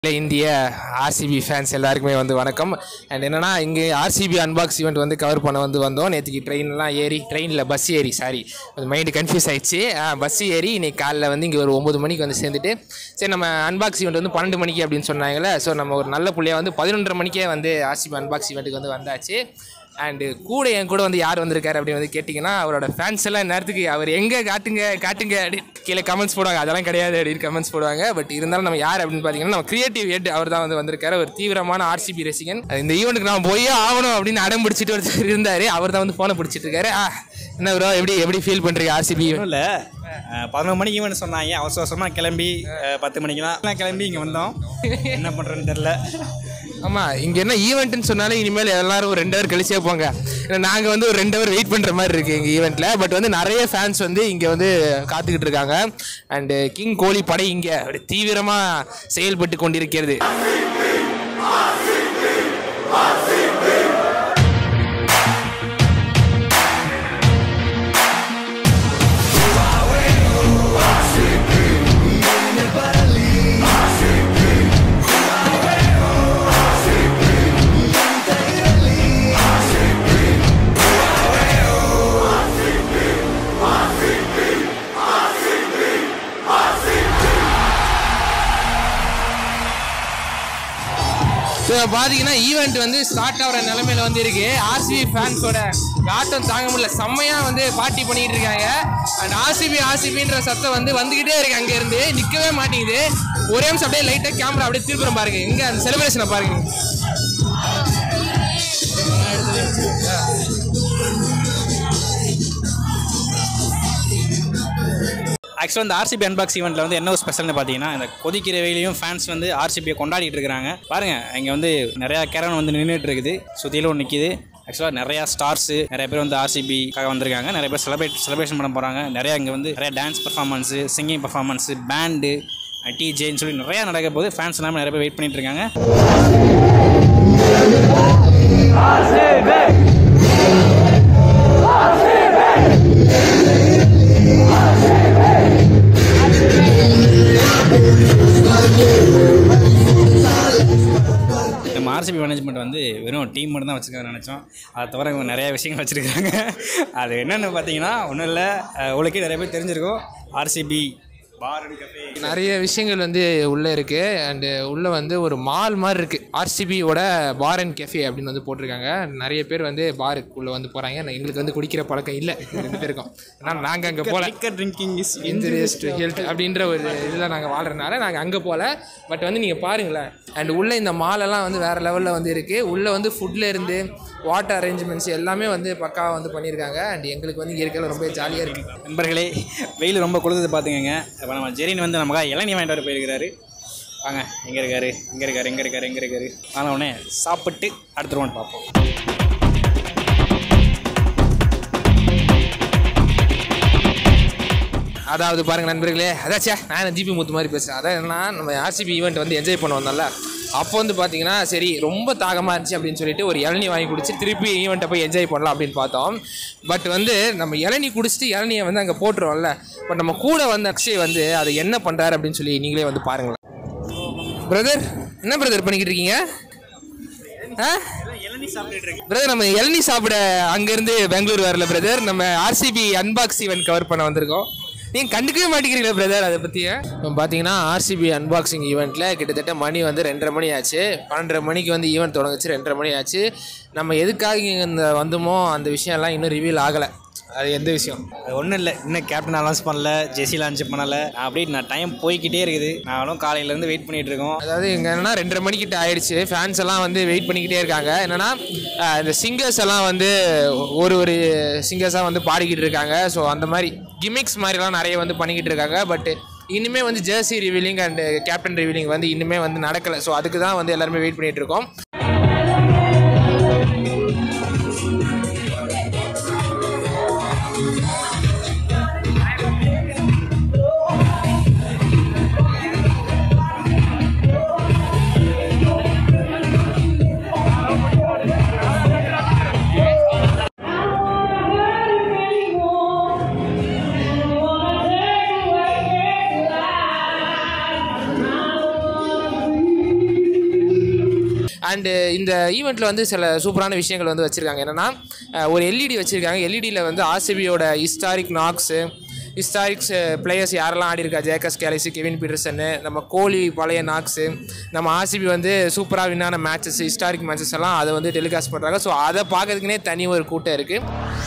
இல்லை இந்திய RCB fans எல்லாருக்குமே வந்து வணக்கம் அண்ட் என்னன்னா இங்கே ஆர்சிபி அன்பாக்ஸ் ஈவெண்ட் வந்து கவர் பண்ண வந்து வந்தோம் நேற்றுக்கு ட்ரெயின்லாம் ஏறி ட்ரெயினில் பஸ் ஏறி சாரி மைண்டு கன்ஃபியூஸ் ஆயிடுச்சு பஸ் ஏறி இன்னைக்கு காலைல வந்து இங்கே ஒரு ஒம்பது மணிக்கு வந்து சேர்ந்துட்டு சரி நம்ம அன்பாக்ஸ் ஈவெண்ட் வந்து பன்னெண்டு மணிக்கு அப்படின்னு சொன்னாங்களே ஸோ நம்ம ஒரு நல்ல புள்ளையா வந்து பதினொன்றரை மணிக்கே வந்து ஆர்சிபி அன்பாக்ஸ் ஈவெண்ட்டுக்கு வந்து வந்தாச்சு அண்டு கூட என் கூட வந்து யார் வந்திருக்காரு அப்படின்னு வந்து கேட்டிங்கன்னா அவரோட ஃபேன்ஸ் எல்லாம் நேரத்துக்கு அவர் எங்கே காட்டுங்க காட்டுங்க அப்படின்னு கீழே கமெண்ட்ஸ் போடுவாங்க அதெல்லாம் கிடையாது அப்படின்னு கமெண்ட்ஸ் போடுவாங்க பட் இருந்தாலும் நம்ம யார் அப்படின்னு பார்த்தீங்கன்னா நம்ம கிரியேட்டிவ் ஹெட் அவர் தான் வந்து வந்திருக்காரு ஒரு தீவிரமான ஆர்சிபி ரசிகன் இந்த ஈவெண்ட்டுக்கு நான் போயே ஆகணும் அப்படின்னு அடம் பிடிச்சிட்டு ஒருத்தர் இருந்தார் அவர் தான் வந்து ஃபோனை பிடிச்சிட்டு இருக்காரு ஆ, என்ன ப்ரோ எப்படி எப்படி ஃபீல் பண்ணுறீங்க ஆர்சிபி ஒன்றும் இல்லை பதினொரு மணிக்கு ஈவெண்ட் சொன்னாங்க அவசர அவசரமாக கிளம்பி அஹ், பத்து மணிக்கெலாம் எல்லாம் கிளம்பி இங்கே வந்தோம் என்ன பண்ணுறேன்னு தெரில ஆமாம் இங்கே என்ன ஈவெண்ட்னு சொன்னாலே இனிமேல் எல்லாரும் ஒரு ரெண்டு ஹவர் கழிச்சே போங்க ஏன்னா நாங்கள் வந்து ஒரு ரெண்டு ஹவர் வெயிட் பண்ணுற மாதிரி இருக்குது எங்கள் ஈவெண்ட்டில் பட் வந்து நிறைய ஃபேன்ஸ் வந்து இங்கே வந்து காத்துக்கிட்டு இருக்காங்க அண்டு கிங் கோலி படை இங்கே ஒரு தீவிரமாக செயல்பட்டு கொண்டிருக்கிறது ஸோ பார்த்தீங்கன்னா ஈவெண்ட் வந்து ஸ்டார்ட் ஆகிற நிலமையில வந்து இருக்கு ஆர்சிபி ஃபேன்ஸோட ஆட்டம் தாங்க முடியல செம்மையாக வந்து பார்ட்டி பண்ணிட்டு இருக்காங்க அண்ட் ஆர்சிபி ஆர்சிபின்ற சத்தம் வந்து வந்துகிட்டே இருக்கு அங்கேருந்து நிற்கவே மாட்டேங்குது ஒரே நிமிஷம் அப்படியே லைட்டாக கேமரா அப்படியே திருப்புறம் பாருங்க எங்க அந்த செலிப்ரேஷனை பாருங்க ஆக்சுவலாக இந்த ஆர்சிபி அன்பாக்ஸ் ஈவெண்ட்டில் வந்து என்ன ஒரு ஸ்பெஷல்னு பார்த்தீங்கன்னா இந்த கொதிக்கிற வெயிலையும் ஃபேன்ஸ் வந்து ஆர்சிபியை கொண்டாடிட்டு இருக்கிறாங்க பாருங்கள் இங்கே வந்து நிறையா கேரன் வந்து நின்றுட்டு இருக்குது சுற்றிலும் நிற்கிது ஆக்சுவலாக நிறையா ஸ்டார்ஸு நிறைய பேர் வந்து ஆர்சிபிக்காக வந்திருக்காங்க நிறைய பேர் செலிப்ரேட் செலிப்ரேஷன் பண்ண போகிறாங்க நிறையா இங்கே வந்து நிறைய dance performance singing performance band டிஜேன்னு சொல்லி நிறையா நடக்க போது ஃபேன்ஸ் எல்லாமே நிறைய பேர் வெயிட் பண்ணிட்டு இருக்காங்க நம்ம ஆர்சிபி மேனேஜ்மெண்ட் வந்து வெறும் டீம் மட்டும் தான் வச்சுருக்காங்க நினச்சோம் அதை தவிர இவங்க நிறைய விஷயங்கள் வச்சுருக்காங்க அது என்னென்னு பார்த்தீங்கன்னா ஒன்றும் இல்லை உங்களுக்கே நிறைய பேர் தெரிஞ்சிருக்கும் ஆர்சிபி பார் அண்ட் கஃபே நிறைய விஷயங்கள் வந்து உள்ளே இருக்குது அண்டு உள்ளே வந்து ஒரு மால் மாதிரி இருக்குது ஆர்சிபியோட பார் அண்ட் கெஃபே அப்படின்னு வந்து போட்டிருக்காங்க நிறைய பேர் வந்து பாருக்குள்ளே வந்து போகிறாங்க எங்களுக்கு வந்து குடிக்கிற பழக்கம் இல்லை ரெண்டு பேருக்கும் ஏன்னா நாங்கள் அங்கே போகல liquor drinking is injurious to health அப்படின்ற ஒரு இதில் நாங்கள் வாழ்கிறனால நாங்கள் அங்கே போகல பட் வந்து நீங்கள் பாருங்களேன் அண்ட் உள்ளே இந்த மாலெல்லாம் வந்து வேறு லெவலில் வந்து இருக்குது உள்ளே வந்து ஃபுட்டில் இருந்து வாட்டர் அரேஞ்ச்மெண்ட்ஸ் எல்லாமே வந்து பக்காவாக வந்து பண்ணியிருக்காங்க அண்ட் எங்களுக்கு வந்து இயற்கையில் ரொம்ப ஜாலியாக இருக்குது நண்பர்களே வெயில் ரொம்ப கொடுத்தது பார்த்துக்கங்க இப்போ நம்ம ஜெரின் வந்து நமக்காக இளநீ வாங்கிட்டு வர போயிருக்கிறாரு வாங்க எங்கே இருக்காரு இங்கே இருக்காரு எங்கே இருக்காரு எங்கே இருக்காரு அதனால் உடனே சாப்பிட்டு அடுத்த ரவுண்ட் பார்ப்போம் அதாவது பாருங்க நண்பர்களே அதாச்சே நான் ஜிபி முத்து மாதிரி பேசுகிறேன் அதான் என்னன்னா நம்ம ஆர்சிபி ஈவெண்ட் வந்து என்ஜாய் பண்ண வந்தோம்ல அப்போ வந்து பார்த்தீங்கன்னா சரி ரொம்ப தாகமாக இருந்துச்சு அப்படின்னு சொல்லிட்டு ஒரு இளநீ வாங்கி குடிச்சு திருப்பி ஈவெண்ட்டை போய் என்ஜாய் பண்ணலாம் அப்படின்னு பார்த்தோம் பட் வந்து நம்ம இளநீ குடிச்சிட்டு இளநியை வந்து அங்கே போட்டுருவோம்ல பட் நம்ம கூட வந்து அக்ஷய் வந்து அதை என்ன பண்ணுறாரு அப்படின்னு சொல்லி நீங்களே வந்து பாருங்களேன் பிரதர் என்ன பிரதர் பண்ணிக்கிட்டு இருக்கீங்க ஆ இளநீ சாப்பிட்டுட்டு இருக்கு பிரதர் நம்ம இளநீ சாப்பிட அங்கேருந்து பெங்களூர் வரல பிரதர் நம்ம ஆர்சிபி அன்பாக்ஸ் ஈவெண்ட் கவர் பண்ண வந்திருக்கோம் நீங்கள் கண்டுக்கவே மாட்டேங்கிறீங்களா பிரதர் அதை பற்றி இப்போ பார்த்தீங்கன்னா ஆர்சிபி அன்பாக்சிங் ஈவெண்ட்டில் கிட்டத்தட்ட மணி வந்து ரெண்டரை மணி ஆச்சு பன்னெண்டரை மணிக்கு வந்து ஈவெண்ட் தொடங்குச்சு ரெண்டரை மணி ஆச்சு நம்ம எதுக்காக இங்கே இந்த வந்தோமோ அந்த விஷயம்லாம் இன்னும் ரிவீல் ஆகலை அது எந்த விஷயம் அது ஒன்றும் இல்லை இன்னும் கேப்டன் அனௌன்ஸ் பண்ணல ஜெசி லான்ச் பண்ணல அப்படியே நான் டைம் போய்க்கிட்டே இருக்குது நாங்களும் காலையிலேருந்து வெயிட் பண்ணிட்டு இருக்கோம் அதாவது இங்கே என்னன்னா ரெண்டரை மணிக்கிட்ட ஆயிடுச்சு ஃபேன்ஸ் எல்லாம் வந்து வெயிட் பண்ணிக்கிட்டே இருக்காங்க என்னன்னா அஹ், இந்த சிங்கர்ஸ் எல்லாம் வந்து ஒரு ஒரு சிங்கர்ஸாக வந்து பாடிக்கிட்டு இருக்காங்க ஸோ அந்த மாதிரி கிமிக்ஸ் மாதிரிலாம் நிறைய வந்து பண்ணிக்கிட்டு இருக்காங்க பட் இனிமே வந்து jersey revealing and captain revealing வந்து இன்னுமே வந்து நடக்கலை ஸோ அதுக்கு தான் வந்து எல்லாருமே வெயிட் பண்ணிட்டு இருக்கோம் அண்டு இந்த ஈவெண்ட்டில் வந்து சில சூப்பரான விஷயங்கள் வந்து வச்சுருக்காங்க என்னென்னா ஒரு எல்இடி வச்சுருக்காங்க எல்இடியில் வந்து ஆர்சிபியோட ஹிஸ்டாரிக் நாக்ஸு ஹிஸ்டாரிக்ஸ் பிளேயர்ஸ் யாரெல்லாம் ஆடி இருக்கா ஜேக்கஸ் கேலிஸு கெவின் பீட்டர்சனு நம்ம கோலி பழைய நாக்ஸு நம்ம ஆர்சிபி வந்து சூப்பராக வின்னான மேட்சஸ் ஹிஸ்டாரிக் மேட்சஸ் எல்லாம் அதை வந்து டெலிகாஸ்ட் பண்ணுறாங்க ஸோ அதை பார்க்கறதுக்குனே தனி ஒரு கூட்டம் இருக்குது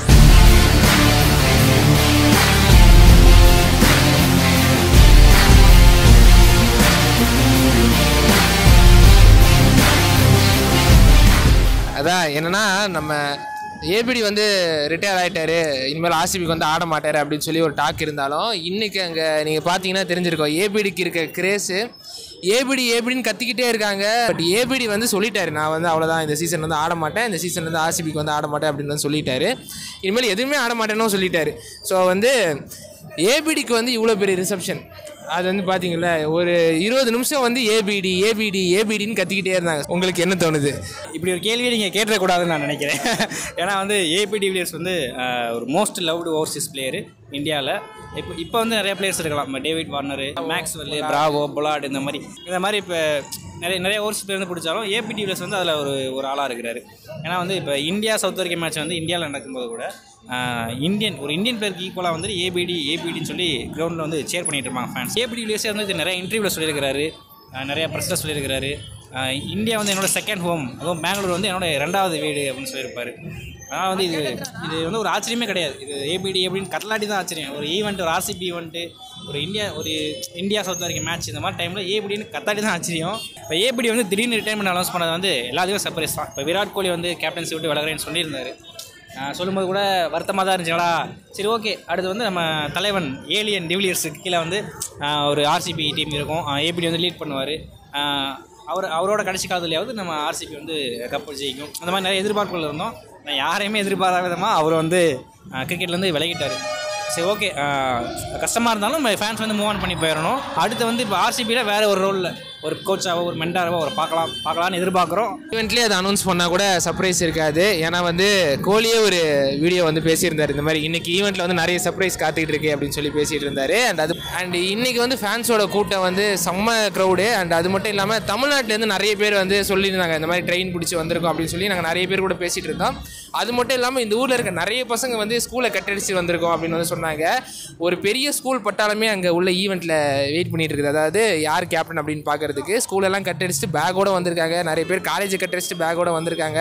அதான் என்னன்னா நம்ம ஏபிடி வந்து ரிட்டையர் ஆகிட்டாரு இனிமேல் ஆர்சிபிக்கு வந்து ஆட மாட்டாரு அப்படின்னு சொல்லி ஒரு டாக் இருந்தாலும் இன்னைக்கு அங்கே நீங்கள் பார்த்தீங்கன்னா தெரிஞ்சிருக்கோம் ஏபிடிக்கு இருக்க கிரேஸு ஏபிடி ஏபிடின்னு கத்திக்கிட்டே இருக்காங்க பட் ஏபிடி வந்து சொல்லிட்டாரு நான் வந்து அவ்வளோதான் இந்த சீசன் வந்து ஆட மாட்டேன் இந்த சீசன் வந்து ஆர்சிபிக்கு வந்து ஆட மாட்டேன் அப்படின்னு வந்து சொல்லிட்டாரு இனிமேல் எதுவுமே ஆட மாட்டேன்னு சொல்லிட்டாரு ஸோ வந்து ஏபிடிக்கு வந்து இவ்வளோ பெரிய ரிசப்ஷன் அது வந்து பார்த்தீங்களா ஒரு இருபது நிமிஷம் வந்து ஏபிடி ஏபிடி ஏபிடின்னு கத்திக்கிட்டே இருந்தாங்க உங்களுக்கு என்ன தோணுது இப்படி ஒரு கேள்வியை நீங்கள் கேட்டக்கூடாதுன்னு நான் நினைக்கிறேன் ஏன்னா வந்து ஏபி டிவிலியர்ஸ் வந்து ஆஹ், ஒரு மோஸ்ட் லவ்டு ஓவர்சீஸ் பிளேயரு இந்தியாவில் இப்போ இப்போ வந்து நிறைய பிளேயர்ஸ் இருக்கலாம் நம்ம David Warner Maxwell Bravo Pollard இந்த மாதிரி இந்த மாதிரி இப்போ நிறைய நிறைய ஓவர்சீஸ் பிளேயர் வந்து பிடிச்சாலும் ஏபி டிவிலியர்ஸ் வந்து அதில் ஒரு ஒரு ஆளாக இருக்கிறாரு ஏன்னா வந்து இப்போ இந்தியா சவுத் ஆஃப்ரிக்கா மேட்ச் வந்து இந்தியாவில் நடக்கும்போது கூட ஆஹ், இந்தியன் ஒரு இந்தியன் பிளேயருக்கு ஈக்குவலாக வந்து ஏபிடி ஏபிடின்னு சொல்லி கிரவுண்டில் வந்து சேர் பண்ணிட்டு இருப்பாங்க ஃபேன்ஸ் ஏபிடி டிவிலியர்ஸே வந்து இது நிறைய இன்டர்வியூவில் சொல்லியிருக்கிறாரு ஆஹ், நிறைய ப்ரெஸ்ஸில் சொல்லியிருக்கிறாரு ஆஹ் இந்தியா வந்து என்னோட செகண்ட் ஹோம் அதுவும் பெங்களூர் வந்து என்னோட ரெண்டாவது வீடு அப்படின்னு சொல்லியிருப்பாரு ஆனால் வந்து இது இது வந்து ஒரு ஆச்சரியமே கிடையாது இது ஏபிடி அப்படின்னு கட்லாட்டி தான் ஆச்சரியம் ஒரு ஈவெண்ட் ஒரு ஆர்சிபி ஈவெண்ட்டு ஒரு இந்தியா ஒரு இந்தியா சவுத் ஆஃப்ரிக்கா மேட்ச் இந்த மாதிரி டைமில் ஏபிடின்னு கத்தாட்டி தான் ஆச்சரியம் இப்போ ஏபிடி வந்து திடீர்னு ரிட்டைர்மெண்ட் அனௌன்ஸ் பண்ணது வந்து எல்லாத்துக்கும் சர்ப்ரைஸ் தான் இப்போ விராட் கோலி வந்து கேப்டன்சி விட்டு விலகிறேன்னு சொல்லியிருந்தாரு ஆஹ் சொல்லும்போது கூட வருத்தமாக தான் இருந்துச்சுங்களா சரி ஓகே அடுத்து வந்து நம்ம தலைவன் ஏலியன் டிவிலியர்ஸுக்கு கீழே வந்து ஆஹ் ஒரு ஆர்சிபி டீம் இருக்கும் ஏபிடி வந்து லீட் பண்ணுவார் அவர் அவரோட கடைசி காலத்துலையாவது நம்ம ஆர்சிபி வந்து கப்பு ஜெயிக்கும் அந்த மாதிரி நிறைய எதிர்பார்ப்புகள் இருந்தோம் நான் யாரையுமே எதிர்பாராத விதமாக அவர் வந்து கிரிக்கெட்லேருந்து விலகிட்டார் சரி ஓகே கஷ்டமாக இருந்தாலும் நம்ம ஃபேன்ஸ் வந்து மூவ் ஆன் பண்ணி போயிடணும் அடுத்து வந்து இப்போ ஆர்சிபியில் வேறு ஒரு ரோலில் ஒரு கோச்சாவோ ஒரு மென்டாராவோ ஒரு பார்க்கலாம் பார்க்கலான்னு எதிர்பார்க்குறோம் ஈவெண்ட்லேயே அதை அனௌன்ஸ் பண்ணால் கூட சர்ப்ரைஸ் இருக்காது ஏன்னா வந்து கோலியே ஒரு வீடியோ வந்து பேசியிருந்தார் இந்த மாதிரி இன்னைக்கு ஈவெண்ட்டில் வந்து நிறைய சர்ப்ரைஸ் காத்துக்கிட்டு இருக்கு அப்படின்னு சொல்லி பேசிட்டு இருந்தாரு அண்ட் அது அண்ட் இன்னைக்கு வந்து ஃபேன்ஸோட கூட்டம் வந்து செம்ம க்ரௌடு அண்ட் அது மட்டும் இல்லாமல் தமிழ்நாட்டிலேருந்து நிறைய பேர் வந்து சொல்லியிருந்தாங்க இந்த மாதிரி ட்ரெயின் பிடிச்சி வந்திருக்கோம் அப்படின்னு சொல்லி நாங்கள் நிறைய பேர் கூட பேசிகிட்டு இருந்தோம் அது மட்டும் இல்லாமல் இந்த ஊரில் இருக்க நிறைய பசங்க வந்து ஸ்கூலை கட்டடிச்சு வந்திருக்கோம் அப்படின்னு வந்து சொன்னாங்க ஒரு பெரிய ஸ்கூல் பட்டாலுமே அங்கே உள்ள ஈவெண்ட்டில் வெயிட் பண்ணிட்டு இருக்குது அதாவது யார் கேப்டன் அப்படின்னு பார்க்கறதுக்கு ஸ்கூலெல்லாம் கட்டடிச்சுட்டு பேக்கோட வந்திருக்காங்க நிறைய பேர் காலேஜ் கட்டடிச்சுட்டு பேக்கோட வந்திருக்காங்க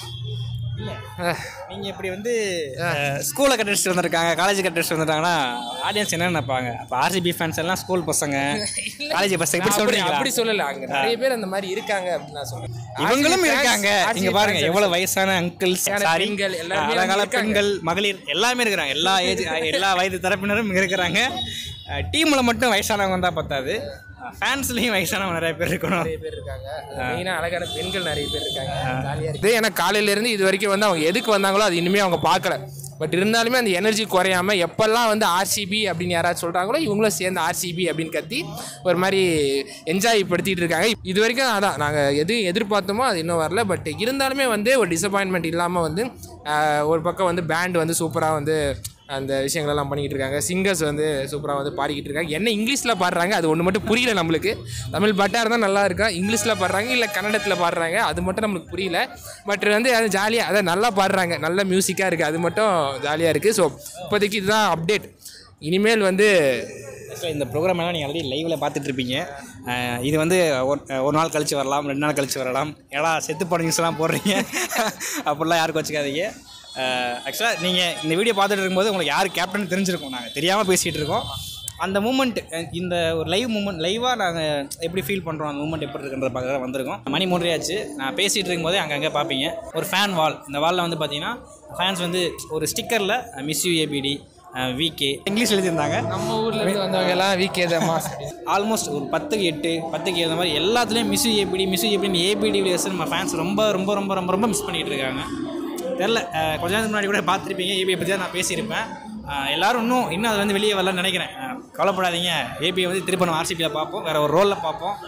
அஹ், நீங்கள் இப்படி வந்து ஸ்கூலை கட்டடிச்சு வந்திருக்காங்க காலேஜ் கட்டடிச்சு வந்துட்டாங்கன்னா ஆடியன்ஸ் என்ன நினைப்பாங்க அப்போ ஆர்சிபி ஃபேன்ஸ் எல்லாம் ஸ்கூல் பசங்க காலேஜ் பசங்க இப்படி அப்படி சொல்றீங்களா அப்படி சொல்லல அங்க நிறைய பேர் அந்த மாதிரி இருக்காங்க அப்படின்னு நான் சொல்றேன் இவங்களும் RCB fans, இருக்காங்க RCB இங்க பாருங்க fans எவ்வளவு வயசான அங்கிள்ஸ் வயசான சாரி பெண்கள் எல்லாருமே அழகான இருக்காங்க. பெண்கள் மகளிர் எல்லாமே இருக்கிறாங்க எல்லா ஏஜ் எல்லா வயது தரப்பினரும் இங்க இருக்கிறாங்க டீம்ல மட்டும் வயசானவங்க வந்தா பத்தாது ஃபேன்ஸ்லயும் வயசானவங்க நிறைய பேர் இருக்கணும் நிறைய பேர் இருக்காங்க மெயினா அழகான பெண்கள் நிறைய பேர் இருக்காங்க ஜாலியா இருக்கு ஏன்னா காலையில இருந்து இது வரைக்கும் வந்து அவங்க எதுக்கு வந்தாங்களோ அது இனிமே அவங்க பார்க்கல பட் இருந்தாலுமே அந்த எனர்ஜி குறையாம எப்பெல்லாம் வந்து ஆர்சிபி அப்படின்னு யாராவது சொல்றாங்களோ இவங்களும் சேர்ந்து ஆர்சிபி அப்படின்னு கத்தி ஒரு மாதிரி என்ஜாய் படுத்திட்டு இருக்காங்க இது வரைக்கும் அதான் நாங்கள் எது எதிர்பார்த்தோமோ அது இன்னும் வரல பட் இருந்தாலுமே வந்து ஒரு டிசப்பாயின்மெண்ட் இல்லாமல் வந்து ஆஹ், ஒரு பக்கம் வந்து பேண்ட் வந்து சூப்பராக வந்து அந்த விஷயங்களெல்லாம் பண்ணிக்கிட்டு இருக்காங்க சிங்கர்ஸ் வந்து சூப்பராக வந்து பாடிக்கிட்டு இருக்காங்க என்ன இங்கிலீஷில் பாடுறாங்க அது ஒன்று மட்டும் புரியல நம்மளுக்கு தமிழ் பாட்டாக இருந்தால் நல்லா இருக்கா இங்கிலீஷில் பாடுறாங்க இல்லை கன்னடத்தில் பாடுறாங்க அது மட்டும் நம்மளுக்கு புரியல பட் வந்து அது ஜாலியாக அதை நல்லா பாடுறாங்க நல்ல மியூசிக்காக இருக்குது அது மட்டும் ஜாலியாக இருக்குது ஸோ இப்போதைக்கு இதுதான் அப்டேட் இனிமேல் வந்து Actually, இந்த ப்ரோக்ராம் எல்லாம் நீங்கள் ஆல்ரெடி லைவில் பார்த்துட்டு இருப்பீங்க அஹ் இது வந்து ஒரு ஒரு நாள் கழிச்சு வரலாம் ரெண்டு நாள் கழிச்சு வரலாம் ஏடா செத்து போன நியூஸ்லாம் போடுறீங்க அப்படிலாம் யாருக்கும் வச்சுக்காதீங்க ஆக்சுவலாக நீங்கள் இந்த வீடியோ பார்த்துட்டு இருக்கும்போது உங்களுக்கு யார் கேப்டன் தெரிஞ்சிருக்கும் நாங்கள் தெரியாமல் பேசிகிட்டு இருக்கோம் அந்த மூமெண்ட் இந்த ஒரு லைவ் மூமெண்ட் லைவாக நாங்கள் எப்படி ஃபீல் பண்ணுறோம் அந்த மூமெண்ட் எப்படி இருக்குன்றத பார்க்க தான் வந்திருக்கோம் மணி மூன்றையாச்சு நான் பேசிகிட்டு இருக்கும்போதே அங்கங்கே பார்ப்பீங்க ஒரு ஃபேன் வால் இந்த வாலில் வந்து பார்த்தீங்கன்னா ஃபேன்ஸ் வந்து ஒரு ஸ்டிக்கரில் miss you ABD VK English எழுதியிருந்தாங்க நம்ம ஊர்ல இருந்து வந்தவங்க எல்லாம் வீக்கே மாஸ் ஆல்மோஸ்ட் ஒரு பத்துக்கு எட்டு பத்துக்கு ஏழு மாதிரி எல்லாத்துலேயும் மிஸ் ஏபிடி மிஸ் ஏபிடின்னு ஏபிடி விலியர்ஸ் நம்ம ஃபேன்ஸ் ரொம்ப ரொம்ப ரொம்ப ரொம்ப ரொம்ப மிஸ் பண்ணிகிட்டு இருக்காங்க தெரில அஹ் கொஞ்ச நேரத்துக்கு முன்னாடி கூட பார்த்துருப்பீங்க ஏபிஐ பற்றி தான் நான் பேசியிருப்பேன் அஹ் எல்லாரும் இன்னும் இன்னும் அது வந்து வெளியே வரலன்னு நினைக்கிறேன் அஹ் கவலைப்படாதீங்க ஏபிஐ வந்து திருப்பி நம்ம ஆர்சிபியில் பார்ப்போம் வேறு ஒரு ரோலில் பார்ப்போம்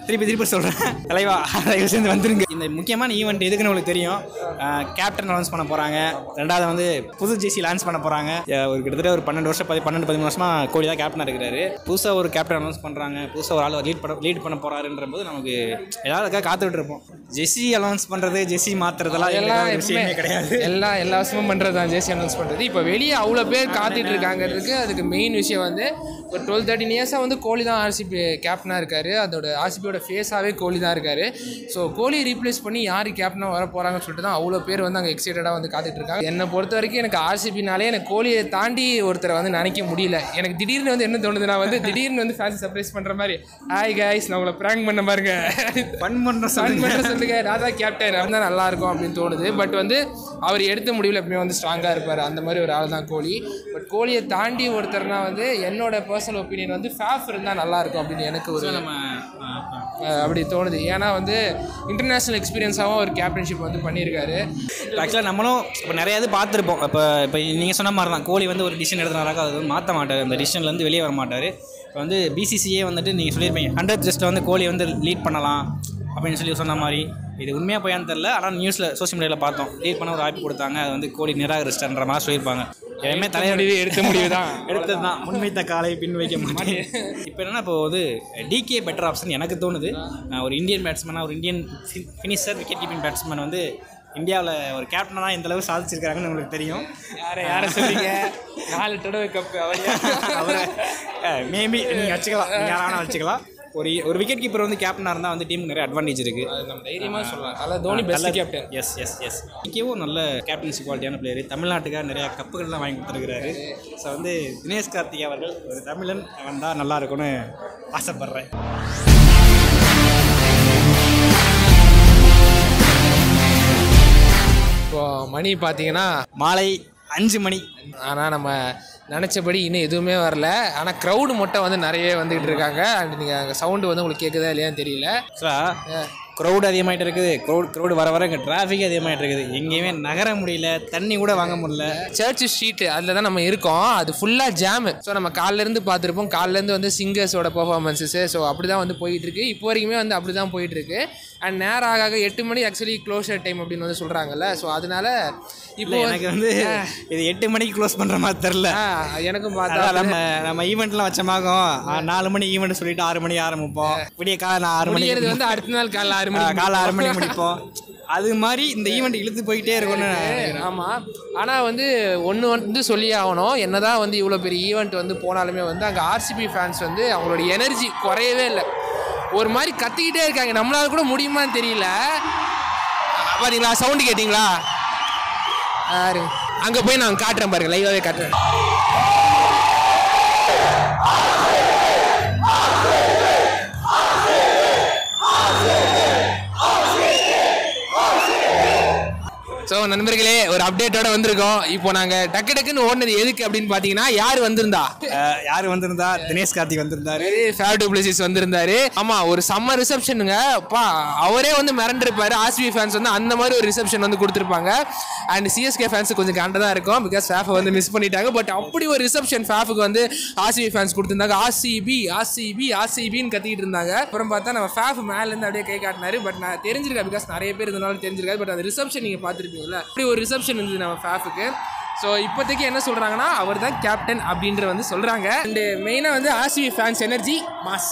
திருப்பி திருப்பி சொல்கிறேன் தலைவா தயவு செஞ்சு வந்துருங்க இந்த முக்கியமான ஈவெண்ட் எதுக்குன்னு உங்களுக்கு தெரியும் கேப்டன் அனௌன்ஸ் பண்ண போகிறாங்க ரெண்டாவது வந்து புது ஜெர்சி லான்ச் பண்ண போகிறாங்க ஒரு கிட்டத்தட்ட ஒரு பன்னெண்டு வருஷம் பதி பன்னெண்டு பதிமூணு வருஷமாக கோலி தான் கேப்டனாக இருக்கிறாரு புதுசாக ஒரு கேப்டன் அனௌன்ஸ் பண்ணுறாங்க புதுசாக ஒரு ஆள் லீட் பண்ண லீட் பண்ண போகிறாருன்ற போது நமக்கு எல்லாருக்காக காத்துக்கிட்டு இருப்போம் ஜெர்சி அனௌன்ஸ் பண்ணுறது ஜெர்சி மாற்றுறதெல்லாம் எல்லாம் எல்லாம் விஷயமே கிடையாது எல்லா எல்லா வருஷமும் பண்ணுறது தான் ஜேசி அனௌன்ஸ் பண்ணுறது இப்போ வெளியே அவ்வளோ பேர் காத்துட்டு இருக்காங்கிறதுக்கு அதுக்கு மெயின் விஷயம் வந்து ஒரு டுவெல் தேர்ட்டின் இயர்ஸாக வந்து கோலி தான் ஆர்சிபி கேப்டனாக இருக்காரு அதோட ஆர்சிபியோட ஃபேஸாகவே கோலி தான் இருக்காரு ஸோ கோலியை ரீப்ளேஸ் பண்ணி யார் கேப்டனாக வர போகிறாங்கன்னு சொல்லிட்டு தான் அவ்வளோ பேர் வந்து அங்கே எக்ஸைட்டடாக வந்து காத்துட்டு இருக்காங்க என்னை பொறுத்த வரைக்கும் எனக்கு ஆர்சிபினாலே எனக்கு கோலியை தாண்டி ஒருத்தரை வந்து நினைக்க முடியல எனக்கு திடீர்னு வந்து என்ன தோணுதுன்னா வந்து திடீர்னு வந்து ஃபேன்ஸ் சர்ப்ரைஸ் பண்ணுற மாதிரி ஹாய் கைஸ் நான் உங்களை ப்ராங்க் பண்ண பாருங்க ஃபன் பண்ணுற ஃபன் பண்ண சொல்லுங்க நான் தான் கேப்டன் இருந்தால் நல்லா இருக்கும் அப்படின்னு தோணுது பட் வந்து அவர் எடுத்த முடிவில் எப்பயுமே வந்து ஸ்ட்ராங்காக இருப்பார் அந்த மாதிரி ஒரு ஆள் தான் கோலி பட் கோலியை தாண்டி ஒருத்தர்னா வந்து என்னோட பர்சனல் ஒப்பீனியன் வந்து ஃபேஃப் இருந்தால் நல்லா இருக்கும் அப்படின்னு எனக்கு ஒரு நம்ம அஹ், அப்படி தோணுது ஏன்னா வந்து இன்டர்நேஷ்னல் எக்ஸ்பீரியன்ஸாகவும் ஒரு கேப்டன்ஷிப் வந்து பண்ணியிருக்காரு ஆக்சுவலாக நம்மளும் இப்போ நிறைய இது பார்த்துருப்போம் இப்போ இப்போ நீங்கள் சொன்ன மாதிரி தான் கோலி வந்து ஒரு டிசிஷன் எடுத்தனாக்கா அது வந்து மாற்ற மாட்டார் அந்த டிசிஷன்லேருந்து வெளியே வர மாட்டார் இப்போ வந்து பிசிசியே வந்துட்டு நீங்கள் சொல்லியிருப்பீங்க ஹண்ட்ரட் ஜஸ்ட்டில் வந்து கோலி வந்து லீட் பண்ணலாம் அப்படின்னு சொல்லி சொன்ன மாதிரி இது உண்மையாக போயான்னு தெரில ஆனால் நியூஸில் சோஷியல் மீடியாவில் பார்த்தோம் லீட் பண்ண ஒரு வாய்ப்பு கொடுத்தாங்க அது வந்து கோலி நிராகரிச்சிட்டன்ற மாதிரி சொல்லியிருப்பாங்க எதுவுமே தலைவர் முடிவு எடுத்த முடிவு தான் எடுத்தது தான் முன்வைத்த காலை பின் வைக்க மாட்டேன் இப்போ என்னன்னா இப்போ வந்து டிகே பெட்டர் ஆப்ஷன் எனக்கு தோணுது நான் ஒரு இந்தியன் பேட்ஸ்மேனாக ஒரு Indian finisher wicket keeping batsman வந்து இந்தியாவில் ஒரு கேப்டனாக இந்த அளவு சாதிச்சிருக்காங்கன்னு உங்களுக்கு தெரியும் யாரை யாரை சொல்றீங்க நாலு தடவை கப்பு அவரை மேபி நீங்கள் வச்சுக்கலாம் நீங்கள் யாராவது வச்சுக்கலாம் ஒரு ஒரு விக்கெட் கீப்பர் வந்து கேப்டனாக இருந்தால் வந்து டீமுக்கு நிறைய அட்வான்டேஜ் இருக்குது அது நம்ம தைரியமாக சொல்லலாம் அதில் Dhoni best captain yes yes yes இங்கேயும் நல்ல கேப்டன்சி குவாலிட்டியான பிளேயர் தமிழ்நாட்டுக்காக நிறைய கப்புகள்லாம் வாங்கி கொடுத்துருக்கிறாரு ஸோ வந்து தினேஷ் கார்த்திக் அவர்கள் ஒரு தமிழன் வந்தால் நல்லா இருக்கும்னு ஆசைப்பட்றேன் இப்போ மணி பார்த்தீங்கன்னா மாலை அஞ்சு மணி ஆனால் நம்ம நினச்சபடி இன்னும் எதுவுமே வரல ஆனால் க்ரௌடு மட்டும் வந்து நிறைய வந்துகிட்டு இருக்காங்க அண்ட் நீங்கள் அங்கே சவுண்டு வந்து உங்களுக்கு கேட்குதா இல்லையான்னு தெரியல ஆக்சுவலாக க்ரௌடு அதிகமாகிட்டு இருக்குது க்ரௌட் க்ரௌடு வர வர இங்கே டிராஃபிக் அதிகமாகிட்டு இருக்குது எங்கேயுமே நகர முடியல தண்ணி கூட வாங்க முடியல சர்ச் ஸ்ட்ரீட் அதில் தான் நம்ம இருக்கோம் அது ஃபுல்லாக ஜாமு ஸோ நம்ம காலிலேருந்து பார்த்துருப்போம் காலிலேருந்து வந்து சிங்கர்ஸோட பர்ஃபார்மன்ஸஸு ஸோ அப்படி தான் வந்து போயிட்டு இருக்கு இப்போ வரைக்குமே வந்து அப்படி தான் போயிட்டு இருக்கு அண்ட் நேரம் ஆக ஆக எட்டு மணி ஆக்சுவலி க்ளோஷர் டைம் அப்படின்னு வந்து சொல்கிறாங்கல்ல ஸோ அதனால இப்போ இல்லை எனக்கு வந்து இது எட்டு மணிக்கு க்ளோஸ் பண்ணுற மாதிரி தெரில ஆ, எனக்கும் பார்த்தா அதான் நம்ம நம்ம ஈவெண்ட்லாம் வச்சமாகும் ஆ, நாலு மணி ஈவெண்ட் சொல்லிட்டு ஆறு மணி ஆரம்பிப்போம் விடிய காலை நான் ஆறு மணிக்கு முடியறது வந்து அடுத்த நாள் காலைல ஆறு ஆ, மணி காலை ஆறு மணிக்கு முடிப்போம் அது மாதிரி இந்த ஈவெண்ட் இழுத்து போயிட்டே இருக்கும்னு நான் நினைக்கிறேன். ஆமாம் ஆனால் வந்து ஒன்று வந்து சொல்லி ஆகணும் என்னதான் வந்து இவ்வளோ பெரிய ஈவெண்ட் வந்து போனாலுமே வந்து அங்கே ஆர்சிபி ஃபேன்ஸ் வந்து அவங்களோட எனர்ஜி குறையவே இல்லை ஒரு மாதிரி கத்திக்கிட்டே இருக்காங்க நம்மளால கூட முடியுமான்னு தெரியல பாத்தீங்களா சவுண்டு கேட்டிங்களா யாரு அங்கே போய் நான் காட்டுறேன் பாருங்க லைவாகவே காட்டுறேன் ஸோ நண்பர்களே ஒரு அப்டேட்டோட வந்திருக்கோம் இப்போ நாங்கள் டக்கு டக்குன்னு ஓடினது எதுக்கு அப்படின்னு பார்த்தீங்கன்னா யார் வந்திருந்தா ஆ, யார் வந்திருந்தா தினேஷ் கார்த்திக் வந்திருந்தாரு ஃபேர் டூப்ளசிஸ் வந்திருந்தாரு ஆமா ஒரு சம்ம ரிசப்ஷனுங்க பா அவரே வந்து மிரண்டிருப்பாரு ஆர்சிபி ஃபேன்ஸ் வந்து அந்த மாதிரி ஒரு ரிசப்ஷன் வந்து கொடுத்துருப்பாங்க அண்ட் சிஎஸ்கே ஃபேன்ஸ் கொஞ்சம் கண்டதா தான் இருக்கும் பிகாஸ் ஃபேஃபை வந்து மிஸ் பண்ணிட்டாங்க பட் அப்படி ஒரு ரிசப்ஷன் ஃபேஃபுக்கு வந்து ஆர்சிபி ஃபேன்ஸ் கொடுத்துருந்தாங்க ஆர்சிபி ஆர்சிபி ஆர்சிபின்னு கத்திட்டு இருந்தாங்க அப்புறம் பார்த்தா நம்ம ஃபேஃப் மேலேருந்து அப்படியே கை காட்டினாரு பட் நான் தெரிஞ்சிருக்கேன் பிகாஸ் நிறைய பேர் இதனால தெரிஞ்சிருக்காது பட் அந்த ரிசப்ஷன் நீங்கள் பார்த்துருப்பீங்களா அப்படி ஒரு ரிசப்ஷன் இருந்தது நம்ம ஃபேஃபுக்கு ஸோ இப்போதைக்கு என்ன சொல்கிறாங்கன்னா அவர் தான் கேப்டன் அப்படின்ற வந்து சொல்கிறாங்க அண்டு மெயினாக வந்து ஆர்சிபி ஃபேன்ஸ் எனர்ஜி மாஸ்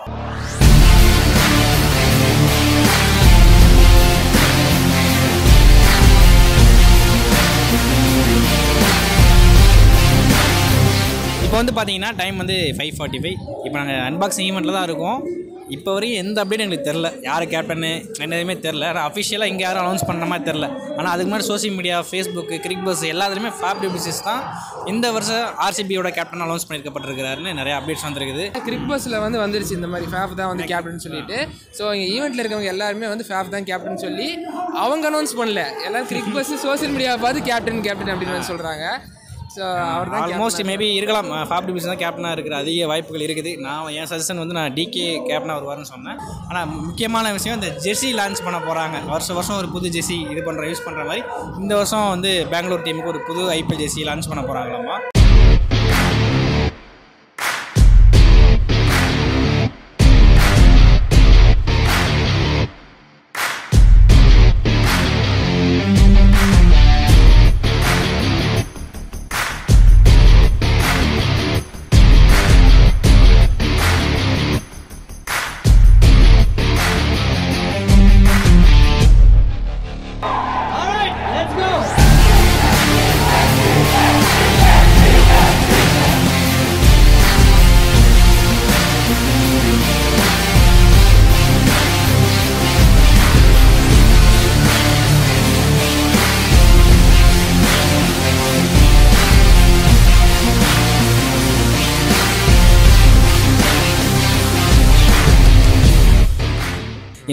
இப்போ வந்து பார்த்தீங்கன்னா டைம் வந்து ஃபைவ் ஃபார்ட்டி ஃபைவ் இப்போ நாங்கள் அன்பாக்சிங் ஈவெண்ட்டில் தான் இருக்கோம் இப்போ வரையும் எந்த அப்டேட் எங்களுக்கு தெரில யார் கேப்டனு என்ன எதுவுமே தெரில ஆனால் அஃபிஷியலாக இங்கே யாரும் அனௌன்ஸ் பண்ண மாதிரி தெரில ஆனால் அதுக்கு முன்னாடி social media Facebook Cricbuzz எல்லாத்துலேயுமே ஃபேப் டிபிசிஸ் தான் இந்த வருஷம் ஆர்சிபியோட கேப்டன் அனௌன்ஸ் பண்ணியிருக்கப்பட்டிருக்கிறாருன்னு நிறைய அப்டேட்ஸ் வந்திருக்குது கிரிக் பஸ்ஸில் வந்து வந்துருச்சு இந்த மாதிரி ஃபேஃப் தான் வந்து கேப்டன் சொல்லிட்டு ஸோ இங்கே ஈவெண்ட்டில் இருக்கவங்க எல்லாருமே வந்து ஃபேஃப் தான் கேப்டன் சொல்லி அவங்க அனௌன்ஸ் பண்ணல எல்லாரும் கிரிக் பஸ் சோஷியல் மீடியாவை பார்த்து கேப்டன் கேப்டன் அப்படின்னு வந்து சொல்கிறாங்க ஸோ அவர் தான் ஆல்மோஸ்ட் மேபி இருக்கலாம் ஃபேப் டிபிஷன் தான் கேப்டனாக இருக்கிற அதிக வாய்ப்புகள் இருக்குது நான் என் சஜஷன் வந்து நான் டிகே கேப்டனாக வருவார்னு சொன்னேன் ஆனால் முக்கியமான விஷயம் இந்த ஜெர்சி லான்ச் பண்ண போகிறாங்க வருஷம் வருஷம் ஒரு புது ஜெர்சி இது பண்ணுற யூஸ் பண்ணுற மாதிரி இந்த வருஷம் வந்து பெங்களூர் டீமுக்கு ஒரு புது ஐபிஎல் ஜெர்சி லான்ச் பண்ண போகிறாங்களாமா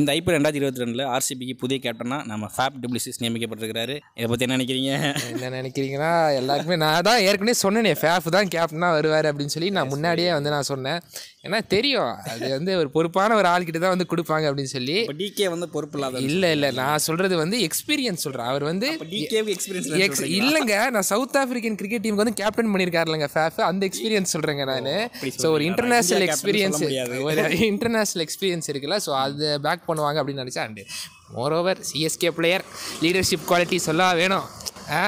இந்த ஐபிஎல் ரெண்டாயிரத்தி இருபத்தி ரெண்டில் ஆர்சிபிக்கு புதிய கேப்டனாக நம்ம ஃபேப் டபிள்யூசிஸ் நியமிக்கப்பட்டிருக்கிறாரு இதை பற்றி என்ன நினைக்கிறீங்க என்ன நினைக்கிறீங்கன்னா எல்லாருக்குமே நான் தான் ஏற்கனவே சொன்னேனே ஃபேஃப் தான் கேப்டனாக வருவார் அப்படின்னு சொல்லி நான் முன்னாடியே வந்து நான் சொன்னேன் ஏன்னா தெரியும் அது வந்து ஒரு பொறுப்பான ஒரு ஆள்கிட்ட தான் வந்து கொடுப்பாங்க அப்படின்னு சொல்லி இப்போ டிகே வந்து பொறுப்பு இல்லாத இல்லை இல்லை நான் சொல்கிறது வந்து எக்ஸ்பீரியன்ஸ் சொல்கிறேன் அவர் வந்து டிகேவுக்கு எக்ஸ்பீரியன்ஸ் எக்ஸ் இல்லைங்க நான் சவுத் ஆப்பிரிக்கன் கிரிக்கெட் டீமுக்கு வந்து கேப்டன் பண்ணியிருக்காருலங்க ஃபேஃப் அந்த எக்ஸ்பீரியன்ஸ் சொல்கிறேங்க நான் ஸோ ஒரு இன்டர்நேஷ்னல் எக்ஸ்பீரியன்ஸ் ஒரு இன்டர்நேஷ்னல் எக்ஸ்பீரியன்ஸ் இருக்குல்ல ஸோ அது பேக் பண்ணுவாங்க அப்படின்னு நினச்சா and moreover CSK player leadership quality சொல்ல வேணும் ஆ.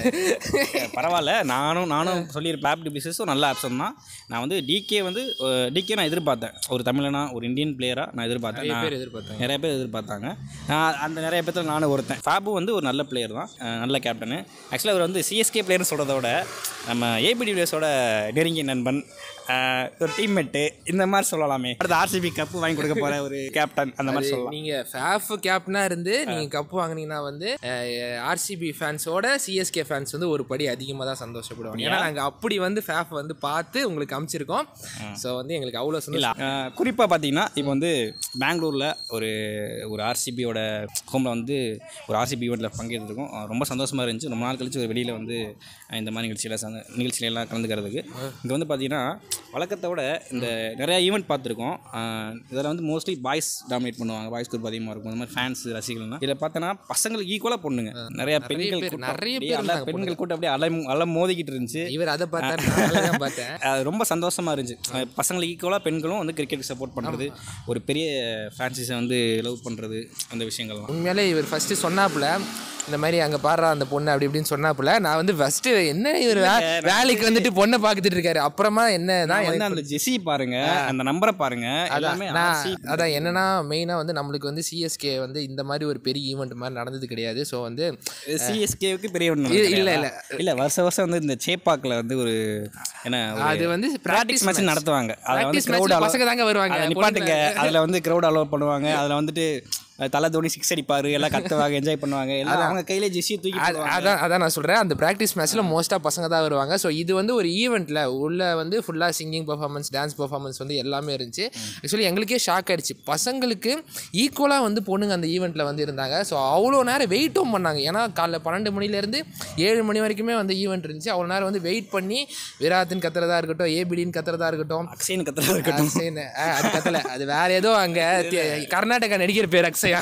பரவாயில்ல நானும் நானும் சொல்லியிருப்பேன் ஆப் டிபிசஸும் நல்ல ஆப்ஷன் தான் நான் வந்து டிகே வந்து டிகே நான் எதிர்பார்த்தேன் ஒரு தமிழனா ஒரு இந்தியன் பிளேயராக நான் எதிர்பார்த்தேன் நான் பேர் எதிர்பார்த்தாங்க நிறைய பேர் எதிர்பார்த்தாங்க நான் அந்த நிறைய பேர்த்தில் நானும் ஒருத்தன் ஃபேபு வந்து ஒரு நல்ல பிளேயர் தான் அஹ் நல்ல கேப்டனு ஆக்சுவலாக அவர் வந்து சிஎஸ்கே பிளேயர்னு சொல்கிறத விட நம்ம ஏபி டிவிஎஸோட நெருங்கிய நண்பன் அஹ் ஒரு டீம்மேட்டு இந்த மாதிரி சொல்லலாமே அடுத்து ஆர்சிபி கப்பு வாங்கி கொடுக்க போகிற ஒரு கேப்டன் அந்த மாதிரி சொல்லலாம் நீங்க ஃபேஃப் கேப்டனா இருந்து நீங்க கப் வாங்குனீங்கன்னா வந்து ஆர்சிபி ஃபேன்ஸோட சிஎஸ்கே ஃபேன்ஸ் வந்து ஒரு படி அதிகமாக தான் சந்தோஷப்படுவாங்க ஏன்னா நாங்க அப்படி வந்து ஃபேஃப் வந்து பார்த்து உங்களுக்கு அமைச்சிருக்கோம் ஸோ வந்து எங்களுக்கு அவ்வளோ இல்லை சந்தோஷம் குறிப்பாக பார்த்தீங்கன்னா இப்போ வந்து பெங்களூரில் ஒரு ஒரு ஆர்சிபியோட ஹோமில் வந்து ஒரு ஆர்சிபி ஈவெண்ட்டில் பங்கேற்றிருக்கோம் அஹ் ரொம்ப சந்தோஷமாக இருந்துச்சு ரொம்ப நாள் கழிச்சு ஒரு வெளியில் வந்து அஹ் இந்த மாதிரி நிகழ்ச்சியில் சந்த நிகழ்ச்சியில எல்லாம் கலந்துக்கிறதுக்கு இங்கே வந்து பார்த்தீங்கன்னா வழக்கத்தை விட இந்த நிறையா ஈவெண்ட் பார்த்துருக்கோம் இதில் வந்து மோஸ்ட்லி பாய்ஸ் டாமினேட் பண்ணுவாங்க பாய்ஸ் குரூப் அதிகமாக இருக்கும் இந்த மாதிரி ஃபேன்ஸ் ரசிகர்கள்லாம் இதில் பார்த்தோன்னா பசங்களுக்கு ஈக்குவலாக பொண்ணுங்க நிறையா பெண்கள் பேர், கூட்டம் நிறைய அப்படியே பேர் அலை- இருந்தாங்க பெண்கள் கூட்டம் அப்படியே அலை அலை மோதிக்கிட்டு இருந்துச்சு இவர் அதை பார்த்தாரு நான் தான் பார்த்தேன் அது ரொம்ப சந்தோஷமாக இருந்துச்சு அஹ் பசங்களுக்கு ஈக்குவலாக பெண்களும் வந்து கிரிக்கெட் சப்போர்ட் பண்ணுறது ஒரு பெரிய ஃபேன்சிஸை வந்து லவ் பண்ணுறது அந்த விஷயங்கள்லாம் உண்மையாலே இவர் ஃபர்ஸ்ட் சொன்னாப்புல இந்த மாதிரி அங்கே பாடுறா அந்த பொண்ணு அப்படி இப்படின்னு சொன்னாப்புல நான் வந்து ஃபர்ஸ்ட் என்ன இவர் வே- வேலைக்கு வந்துட்டு பொண்ணை பார்த்துட்டு இருக்காரு அப்புறமா என்ன தான் நான் வந்து அந்த ஜெஸி பாருங்க அந்த நம்பரை பாருங்க எல்லாமே நான் RC அதான் என்னன்னா மெயினாக வந்து நம்மளுக்கு வந்து சிஎஸ்கே வந்து இந்த மாதிரி ஒரு பெரிய ஈவெண்ட் மாதிரி நடந்தது கிடையாது ஸோ வந்து சிஎஸ்கேவுக்கு பெரிய ஒன்று இல்ல, இல்ல, இல்ல. இல்லை வருஷ வருஷம் வந்து இந்த சேப்பாக்கில் வந்து ஒரு என்ன அது வந்து ப்ராக்டிஸ் மேட்ச் நடத்துவாங்க அதில் வந்து ப்ராக்டிஸ் மேட்ச்ல க்ரௌட் பசங்க தாங்க வருவாங்க அதை நிப்பாட்டுங்க அதில் வந்து க்ரௌட் அலோவ் பண்ணுவாங்க அதில் வந்துட்டு அஹ், தலை தோனி சிக்ஸ் அடிப்பாரு எல்லாம் கத்துவாங்க என்ஜாய் பண்ணுவாங்க எல்லாம் அவங்க கையில ஜெஸியை தூக்கி அது- அதான் அதான் நான் சொல்கிறேன் அந்த ப்ராக்டிஸ் மேட்ச்சில் மோஸ்ட்டாக பசங்க தான் வருவாங்க ஸோ இது வந்து ஒரு ஈவெண்ட்டில் உள்ள வந்து ஃபுல்லாக சிங்கிங் பர்ஃபார்மன்ஸ் டான்ஸ் பர்ஃபார்மன்ஸ் வந்து எல்லாமே இருந்துச்சு ஆக்சுவலி எங்களுக்கே ஷாக் ஆயிடுச்சு பசங்களுக்கு ஈக்குவலாக வந்து பொண்ணுங்க அந்த ஈவெண்ட்டில் வந்து இருந்தாங்க ஸோ அவ்வளோ நேரம் வெயிட்டும் பண்ணாங்க ஏன்னா காலைல பன்னெண்டு மணிலேருந்து ஏழு மணி வரைக்குமே வந்து ஈவெண்ட் இருந்துச்சு அவ்வளோ நேரம் வந்து வெயிட் பண்ணி விராத்தின் கத்துறதா இருக்கட்டும் ஏபிடின்னு கத்துறதா இருக்கட்டும் அக்ஷயன் கத்துறதா இருக்கட்டும் அக்ஷயன்னு. ஆ, அது கத்தல அது வேற ஏதோ அங்க தி- கர்நாடகா நடிகர் பேர் அக்ஷயா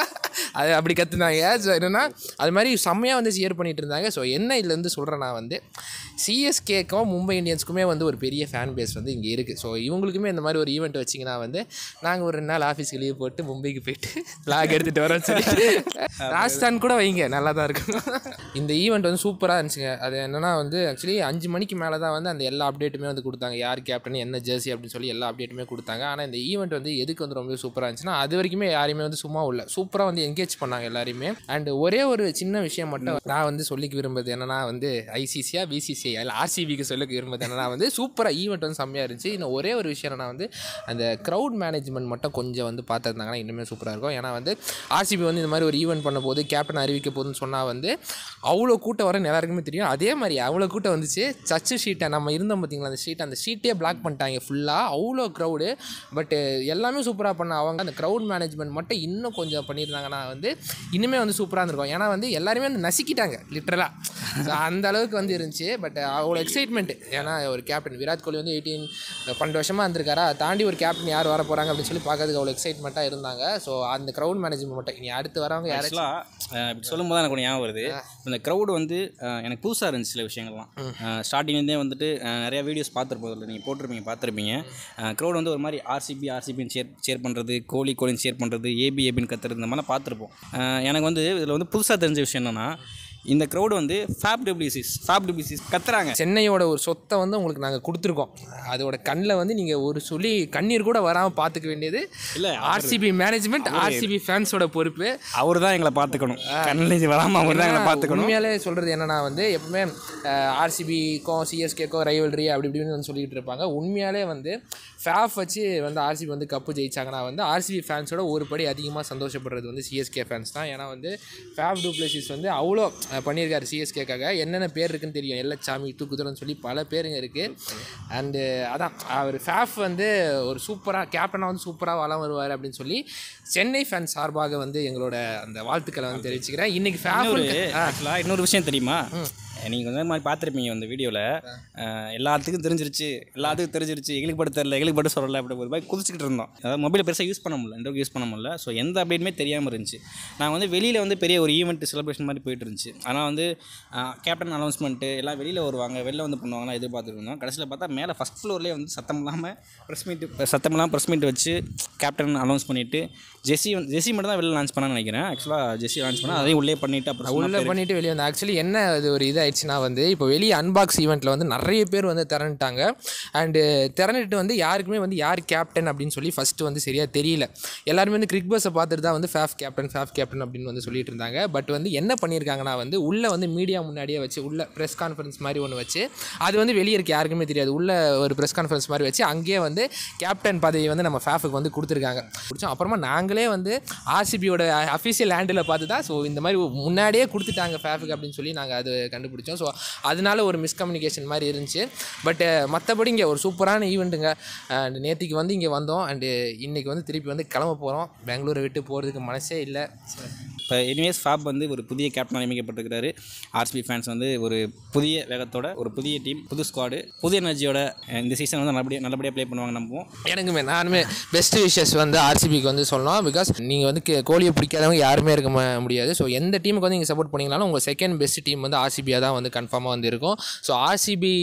அது அப்படி கத்துனாங்க ஸோ என்னன்னா அது மாதிரி செம்மையாக வந்து சியர் பண்ணிட்டு இருந்தாங்க ஸோ என்ன இதுல இருந்து சொல்கிறேன் நான் வந்து சிஎஸ்கேக்கும் மும்பை இந்தியன்ஸ்க்குமே வந்து ஒரு பெரிய ஃபேன் பேஸ் வந்து இங்கே இருக்குது ஸோ இவங்களுக்குமே இந்த மாதிரி ஒரு ஈவெண்ட் வச்சிங்கன்னா வந்து நாங்கள் ஒரு ரெண்டு நாள் ஆஃபீஸ்க்கு லீவ் போட்டு மும்பைக்கு போயிட்டு லாக் எடுத்துகிட்டு வரோம்னு சொல்லி ராஜஸ்தான் கூட வைங்க நல்லா தான் இருக்கும் இந்த ஈவெண்ட் வந்து சூப்பராக இருந்துச்சுங்க அது என்னன்னா வந்து ஆக்சுவலி அஞ்சு மணிக்கு மேலே தான் வந்து அந்த எல்லா அப்டேட்டுமே வந்து கொடுத்தாங்க யார் கேப்டன் என்ன ஜெர்சி அப்படின்னு சொல்லி எல்லா அப்டேட்டுமே கொடுத்தாங்க ஆனால் இந்த ஈவெண்ட் வந்து எதுக்கு வந்து ரொம்ப சூப்பராக இருந்துச்சுன்னா அது வரைக்குமே யாரையுமே வந்து சும்மா உள்ள சூப்பராக வந்து என்கேஜ் பண்ணாங்க எல்லாரையுமே அண்ட் ஒரே ஒரு சின்ன விஷயம் மட்டும் நான் வந்து சொல்லிக்க விரும்புறது என்னன்னா வந்து ஐசிசியா பிசிசிஐ இல்லை ஆர்சிபிக்கு சொல்லிக்க விரும்புறது என்னன்னா வந்து சூப்பராக ஈவெண்ட் வந்து செம்மையாக இருந்துச்சு இன்னும் ஒரே ஒரு விஷயம் என்னன்னா வந்து அந்த க்ரௌட் மேனேஜ்மெண்ட் மட்டும் கொஞ்சம் வந்து பார்த்துருந்தாங்கன்னா இன்னுமே சூப்பராக இருக்கும் ஏன்னா வந்து ஆர்சிபி வந்து இந்த மாதிரி ஒரு ஈவெண்ட் பண்ண போது கேப்டன் அறிவிக்க போதுன்னு சொன்னால் வந்து அவ்வளோ கூட்டம் வரன்னு எல்லாருக்குமே தெரியும் அதே மாதிரி அவ்வளோ கூட்டம் வந்துச்சு சர்ச்சு ஷீட்டை நம்ம இருந்தோம் பார்த்தீங்களா அந்த ஷீட் அந்த ஷீட்டே பிளாக் பண்ணிட்டாங்க ஃபுல்லாக அவ்வளோ க்ரௌடு பட்டு எல்லாமே சூப்பராக பண்ண அவங்க அந்த க்ரௌட் மேனேஜ்மெண்ட் மட்டும் இன்னும் கொஞ்சம் பண்ணியிருந்தாங்கன்னா வந்து இன்னுமே வந்து சூப்பராக இருந்திருக்கும் ஏன்னா வந்து எல்லாருமே வந்து நசுக்கிட்டாங்க லிட்ரலாக அந்த அளவுக்கு வந்து இருந்துச்சு பட் அவ்வளோ எக்ஸைட்மெண்ட் ஏன்னா ஒரு கேப்டன் விராட் கோலி வந்து எயிட்டீன் பன்னெண்டு வருஷமாக இருந்திருக்காரா அதை தாண்டி ஒரு கேப்டன் யார் வர போகிறாங்க அப்படின்னு சொல்லி பார்க்கறதுக்கு அவ்வளோ எக்ஸைட்மெண்ட்டாக இருந்தாங்க ஸோ அந்த க்ரௌட் மேனேஜ்மெண்ட் மட்டும் இனி அடுத்து வரவங்க யாராச்சும் ஆக்சுவலாக இப்படி சொல்லும் போது எனக்கு ஒன்று ஞாபகம் வருது இந்த க்ரௌடு வந்து அஹ், எனக்கு புதுசாக இருந்துச்சு சில விஷயங்கள்லாம் ஸ்டார்டிங்லேருந்தே வந்துட்டு அஹ், நிறைய வீடியோஸ் பார்த்துருப்போம் இல்லை நீங்கள் போட்டிருப்பீங்க பார்த்துருப்பீங்க க்ரௌடு வந்து ஒரு மாதிரி ஆர்சிபி ஆர்சிபின்னு ஷேர் ஷேர் பண்ணுறது கோலி கோலின்னு ஷேர் பண்ணுறது ஏபி ஏபின்னு கத்துறது இந்த மாதிரிலாம் பார்த்துருப்போம் அஹ், எனக்கு வந்து இதில் வந்து புதுசாக தெரிஞ்ச விஷயம் என்னென்னா இந்த க்ரௌடு வந்து ஃபேப் டபிள்யூசிஸ் ஃபேப் டபிள்யூசிஸ் கத்துறாங்க சென்னையோட ஒரு சொத்தை வந்து உங்களுக்கு நாங்கள் கொடுத்துருக்கோம் அதோட கண்ணில் வந்து நீங்கள் ஒரு சொல்லி கண்ணீர் கூட வராமல் பார்த்துக்க வேண்டியது இல்லை ஆர்சிபி மேனேஜ்மெண்ட் ஆர்சிபி ஃபேன்ஸோட பொறுப்பு அவர் தான் எங்களை பார்த்துக்கணும் கண்ணில் வராமல் அவர் தான் எங்களை பார்த்துக்கணும் உண்மையாலே சொல்கிறது என்னன்னா வந்து எப்பவுமே ஆர்சிபிக்கும் சிஎஸ்கேக்கும் ரைவல்ரி அப்படி இப்படின்னு வந்து சொல்லிட்டு இருப்பாங்க உண்மையாலே வந்து ஃபேஃப் வச்சு வந்து ஆர்சிபி வந்து கப்பு ஜெயிச்சாங்கன்னா வந்து ஆர்சிபி ஃபேன்ஸோட ஒரு படி அதிகமாக சந்தோஷப்படுறது வந்து சிஎஸ்கே ஃபேன்ஸ் தான் ஏன்னா வந்து ஃபேஃப் டூப்ளசிஸ் வந்து அவ்வளோ அஹ், பண்ணியிருக்காரு சிஎஸ்கேக்காக என்னென்ன பேர் இருக்குன்னு தெரியும் எல்லச்சாமி தூக்குதுறன்னு சொல்லி பல பேருங்க இருக்குது அண்டு அதான் அவர் ஃபேஃப் வந்து ஒரு சூப்பராக கேப்டனாக வந்து சூப்பராக வளம் வருவார் அப்படின்னு சொல்லி சென்னை ஃபேன் சார்பாக வந்து எங்களோட அந்த வாழ்த்துக்களை வந்து தெரிவிச்சுக்கிறேன் இன்னைக்கு ஃபேஃப் ஆக்சுவலாக இன்னொரு விஷயம் தெரியுமா நீங்கள் வந்து இந்த மாதிரி பார்த்துருப்பீங்க அந்த வீடியோவில் எல்லாத்துக்கும் தெரிஞ்சிருச்சு எல்லாத்துக்கும் தெரிஞ்சிருச்சு எங்களுக்கு பட்டு தெரில எங்களுக்கு பட்டு சொல்லலை அப்படி ஒரு மாதிரி குதிச்சுக்கிட்டு இருந்தோம் அதாவது மொபைலை பெருசாக யூஸ் பண்ண முடியல இந்த யூஸ் பண்ண முடியல ஸோ எந்த அப்டேட்டுமே தெரியாமல் இருந்துச்சு நாங்கள் வந்து வெளியில் வந்து பெரிய ஒரு ஈவெண்ட் செலிப்ரேஷன் மாதிரி போயிட்டு இருந்துச்சு ஆனால் வந்து கேப்டன் அனௌன்ஸ்மெண்ட்டு எல்லாம் வெளியில் வருவாங்க வெளில வந்து பண்ணுவாங்கலாம் எதிர்பார்த்துட்டு இருந்தோம் கடைசியில் பார்த்தா மேலே ஃபஸ்ட் ஃப்ளோர்லேயே வந்து சத்தம் இல்லாமல் ப்ரெஸ் மீட் சத்தம் இல்லாமல் ப்ரெஸ் மீட் வச்சு கேப்டன் அனௌன்ஸ் பண்ணிவிட்டு ஜெஸி வந்து ஜெஸி மட்டும் தான் வெளில லான்ச் பண்ணான்னு நினைக்கிறேன் ஆக்சுவலாக ஜெஸி லான்ச் பண்ணால் அதையும் உள்ளே பண்ணிவிட்டு அப்புறம் உள்ளே பண்ணிட்டு வெளியே வந்து ஆக்சுவலி என்ன அது ஒரு இதாயிடுச்சுன்னா வந்து இப்போ வெளியே அன்பாக்ஸ் ஈவெண்ட்டில் வந்து நிறைய பேர் வந்து திறந்துட்டாங்க அண்டு திறந்துட்டு வந்து யாருக்குமே வந்து யார் கேப்டன் அப்படின்னு சொல்லி ஃபஸ்ட்டு வந்து சரியாக தெரியல எல்லாருமே வந்து கிரிக் பஸ்ஸை பார்த்துட்டு தான் வந்து ஃபேஃப் கேப்டன் ஃபேஃப் கேப்டன் அப்படின்னு வந்து சொல்லிட்டு இருந்தாங்க பட் வந்து என்ன பண்ணியிருக்காங்கன்னா வந்து உள்ளே வந்து மீடியா முன்னாடியே வச்சு உள்ள ப்ரெஸ் கான்ஃபரன்ஸ் மாதிரி ஒன்று வச்சு அது வந்து வெளியே இருக்க யாருக்குமே தெரியாது உள்ள ஒரு ப்ரெஸ் கான்ஃபரன்ஸ் மாதிரி வச்சு அங்கேயே வந்து கேப்டன் பதவி வந்து நம்ம ஃபேஃபுக்கு வந்து கொடுத்துருக்காங்க பிடிச்சோம் அப்புறமா நாங்களே வந்து ஆர்சிபியோட அஃபிஷியல் ஹேண்டில் பார்த்து தான் ஸோ இந்த மாதிரி முன்னாடியே கொடுத்துட்டாங்க ஃபேஃபுக்கு அப்படின்னு சொல்லி நாங்கள் அது கண்டுபிடிச்சோம் ஸோ அதனால ஒரு மிஸ்கம்யூனிகேஷன் மாதிரி இருந்துச்சு பட் மற்றபடி இங்கே ஒரு சூப்பரான ஈவெண்ட்டுங்க அண்ட் நேற்றுக்கு வந்து இங்கே வந்தோம் அண்டு இன்றைக்கி வந்து திருப்பி வந்து கிளம்ப போகிறோம் பெங்களூரை விட்டு போகிறதுக்கு மனசே இல்லை இப்போ எனிவேஸ் ஃபாப் வந்து ஒரு புதிய கேப்டன் நியமிக்கப்பட்டிருக்கிறாரு ஆர்சிபி ஃபேன்ஸ் வந்து ஒரு புதிய வேகத்தோட ஒரு புதிய டீம் புது ஸ்குவாடு புது எனர்ஜியோட இந்த சீசன் வந்து நல்லபடியாக நல்லபடியாக ப்ளே பண்ணுவாங்க நம்புவோம் எனக்குமே நானுமே பெஸ்ட் விஷஸ் வந்து ஆர்சிபிக்கு வந்து சொல்லலாம் பிகாஸ் நீங்கள் வந்து கே- கோலியை பிடிக்காதவங்க யாருமே இருக்க ம- முடியாது ஸோ எந்த டீமுக்கு வந்து நீங்கள் சப்போர்ட் பண்ணீங்கனாலும் உங்கள் செகண்ட் பெஸ்ட் டீம் வந்து ஆர்சிபியாக தான் வந்து கன்ஃபார்மாக வந்து இருக்கும் ஸோ ஆர்சிபி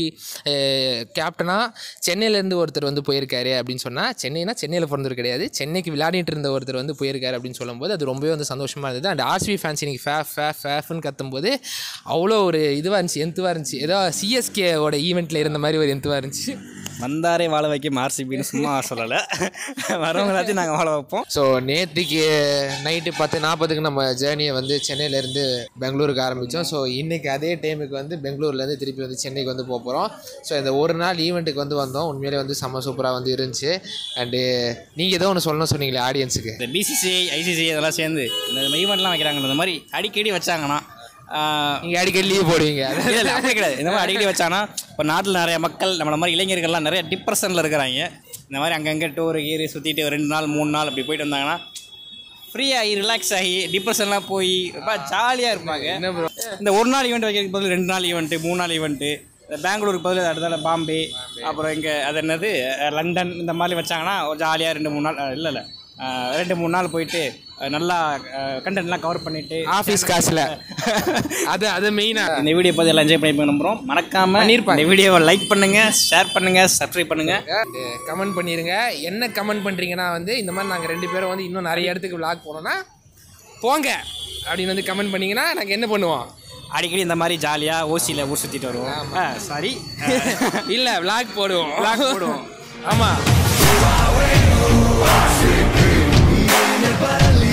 கேப்டனாக சென்னையிலேருந்து ஒருத்தர் வந்து போயிருக்காரு அப்படின்னு சொன்னால் சென்னைனா சென்னையில் பிறந்தவர் கிடையாது சென்னைக்கு விளையாடிட்டு இருந்த ஒருத்தர் வந்து போயிருக்காரு அப்படின்னு சொல்லும்போது அது ரொம்பவே வந்து சந்தோஷமாக இருந்தது அண்ட் ஆர்சிபி ஃபேன்ஸ் இன்னைக்கு ஃபே ஃபே ஃபேஃப்னு கத்தும்போது அவ்வளோ ஒரு இதுவாக இருந்துச்சு எந்துவாக இருந்துச்சு ஏதோ சிஎஸ்கேவோட ஈவெண்ட்டில் இருந்த மாதிரி ஒரு எந்துவாக இருந்துச்சு வந்தாரே வாழ வைக்கும் ஆர்சிபின்னு சும்மா சொல்லலை வரவங்க எல்லாத்தையும் நாங்கள் வாழ வைப்போம் ஸோ நேற்றுக்கு நைட்டு பத்து நாற்பதுக்கு நம்ம ஜேர்னியை வந்து சென்னையிலேருந்து பெங்களூருக்கு ஆரம்பித்தோம் ஸோ இன்றைக்கி அதே டைமுக்கு வந்து பெங்களூர்லேருந்து திருப்பி வந்து சென்னைக்கு வந்து போக போகிறோம் ஸோ இந்த ஒரு நாள் ஈவெண்ட்டுக்கு வந்து வந்தோம் உண்மையிலே வந்து செம்ம சூப்பராக வந்து இருந்துச்சு அண்டு நீங்கள் ஏதோ ஒன்று சொல்லணும் சொன்னீங்களே ஆடியன்ஸுக்கு இந்த பிசிசிஐ ஐசிசிஐ இதெல்லாம் சேர்ந்து இந்த ஈவெண்ட்லாம் வைக்கிறாங்க இந்த மாதிரி அடிக்கடி வச்சாங்கன்னா ஆஹ், நீங்கள் அடிக்கடி லீவ் போடுவீங்க இல்ல இல்ல அப்படி கிடையாது இந்த மாதிரி அடிக்கடி வச்சாங்கன்னா இப்போ நாட்டில் நிறைய மக்கள் நம்மள மாதிரி இளைஞர்கள்லாம் நிறைய டிப்ரெஷனில் இருக்கிறாங்க இந்த மாதிரி அங்கங்கே டூர் கீரு சுற்றிட்டு ரெண்டு நாள் மூணு நாள் அப்படி போயிட்டு வந்தாங்கன்னா ஃப்ரீயாகி ரிலாக்ஸ் ஆகி டிப்ரெஷன்லாம் போய் ரொம்ப ஜாலியாக இருப்பாங்க என்ன ப்ரோ இந்த ஒரு நாள் ஈவெண்ட் வைக்கிறதுக்கு பதில் ரெண்டு நாள் ஈவெண்ட்டு மூணு நாள் ஈவெண்ட்டு பெங்களூருக்கு பதில் அடுத்தால பாம்பே அப்புறம் இங்கே அது என்னது அஹ் லண்டன் இந்த மாதிரி வச்சாங்கன்னா ஜாலியாக ரெண்டு மூணு நாள் இல்லை இல்லை ரெண்டு மூணு நாள் போயிட்டு அஹ் நல்லா கண்டென்ட்லாம் கவர் பண்ணிவிட்டு ஆஃபீஸ் காசில் அது அது மெயினாக இந்த வீடியோ பார்த்து எல்லாம் என்ஜாய் பண்ணி நம்புறோம் மறக்காம பண்ணிருப்பாங்க. இந்த வீடியோவை லைக் பண்ணுங்க ஷேர் பண்ணுங்க சப்ஸ்கிரைப் பண்ணுங்க கமெண்ட் பண்ணிடுங்க என்ன கமெண்ட் பண்ணுறீங்கன்னா வந்து இந்த மாதிரி நாங்கள் ரெண்டு பேரும் வந்து இன்னும் நிறைய இடத்துக்கு விளாக் போனோம்னா போங்க அப்படின்னு வந்து கமெண்ட் பண்ணீங்கன்னா நாங்கள் என்ன பண்ணுவோம் அடிக்கடி இந்த மாதிரி ஜாலியாக ஓசியில் ஊர் சுற்றிட்டு வருவோம் சாரி இல்லை விளாக் போடுவோம் Vlog போடுவோம். ஆமாம்